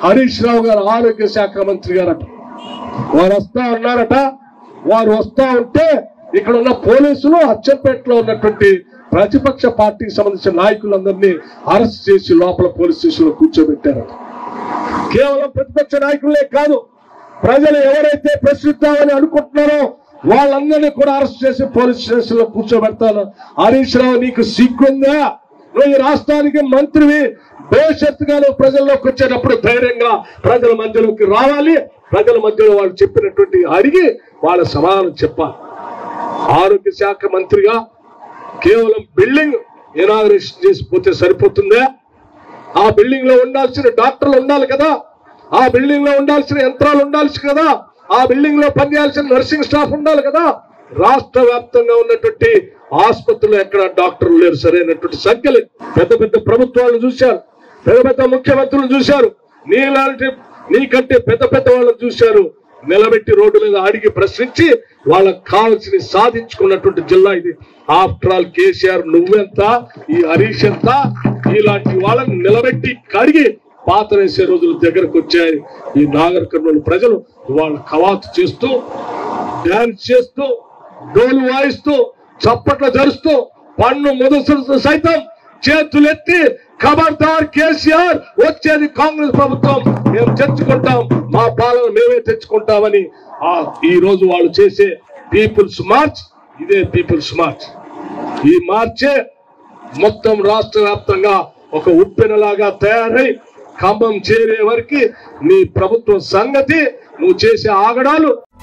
హరీష్ రావు గారు ఆరోగ్య శాఖ మంత్రి గారట వారు వస్తా ఉన్నారట వారు వస్తా ఉంటే ఇక్కడ ఉన్న పోలీసులు అచ్చంపేటలో ఉన్నటువంటి ప్రతిపక్ష పార్టీకి సంబంధించిన నాయకులందరినీ అరెస్ట్ చేసి లోపల పోలీస్ స్టేషన్ లో కూర్చోబెట్టారట కేవలం ప్రతిపక్ష నాయకులే కాదు ప్రజలు ఎవరైతే ప్రశ్నిద్దామని అనుకుంటున్నారో వాళ్ళందరినీ కూడా అరెస్ట్ చేసి పోలీస్ స్టేషన్ లో కూర్చోబెడతాను హరీష్ రావు నీకు సిగ్గుందా నువ్వు ఈ రాష్ట్రానికి మంత్రివి భవిష్యత్తుగా నువ్వు ప్రజల్లోకి వచ్చేటప్పుడు ధైర్యంగా ప్రజల మధ్యలోకి రావాలి ప్రజల మధ్యలో వాళ్ళు చెప్పినటువంటి అడిగి వాళ్ళ సమాధానం చెప్పాలి ఆరోగ్య శాఖ మంత్రిగా కేవలం బిల్డింగ్ ఇనాగరేషన్ చేసి పోతే సరిపోతుందా ఆ బిల్డింగ్ లో ఉండాల్సిన డాక్టర్లు ఉండాలి కదా ఆ బిల్డింగ్ లో ఉండాల్సిన యంత్రాలు ఉండాల్సి కదా ఆ బిల్డింగ్ లో పనిచేయాల్సిన నర్సింగ్ స్టాఫ్ ఉండాలి కదా రాష్ట్ర వ్యాప్తంగా ఉన్నటువంటి ఆసుపత్రులు ఎక్కడ డాక్టర్లు లేరు సరైనటువంటి సంఖ్యలు పెద్ద పెద్ద ప్రభుత్వాలు చూశారు పెద్ద పెద్ద ముఖ్యమంత్రులు చూశారు నీలాంటి నీకంటే పెద్ద పెద్ద వాళ్ళని చూశారు నిలబెట్టి రోడ్డు మీద అడిగి ప్రశ్నించి వాళ్ళకి కావాల్సిన సాధించుకున్నటువంటి జిల్లా ఇది ఆఫ్టర్ ఆల్ కేసీఆర్ నువ్వెంత ఈ హరీష్ ఎంత ఇలాంటి వాళ్ళని నిలబెట్టి కడిగి పాతరేసే రోజులు దగ్గరకు వచ్చాయి ఈ నాగర్ కర్నూలు ప్రజలు వాళ్ళ కవాతు చేస్తూ డాన్స్ చేస్తూ డోలు వాయిస్తూ చప్పట్లు జరుస్తూ పన్ను ముదసులతో సైతం చేతులెత్తి ఖబర్దార్ కేసీఆర్ వచ్చేది కాంగ్రెస్ ప్రభుత్వం మేము తెచ్చుకుంటాం మా పాలన మేమే తెచ్చుకుంటామని ఆ ఈ రోజు వాళ్ళు చేసే పీపుల్స్ మార్చ్ ఇదే పీపుల్స్ మార్చ్ ఈ మార్చే మొత్తం రాష్ట్ర వ్యాప్తంగా ఒక ఉప్పెనలాగా తయారై ఖమ్మం చేరే వరకు నీ ప్రభుత్వం సంగతి నువ్వు చేసే ఆగడాలు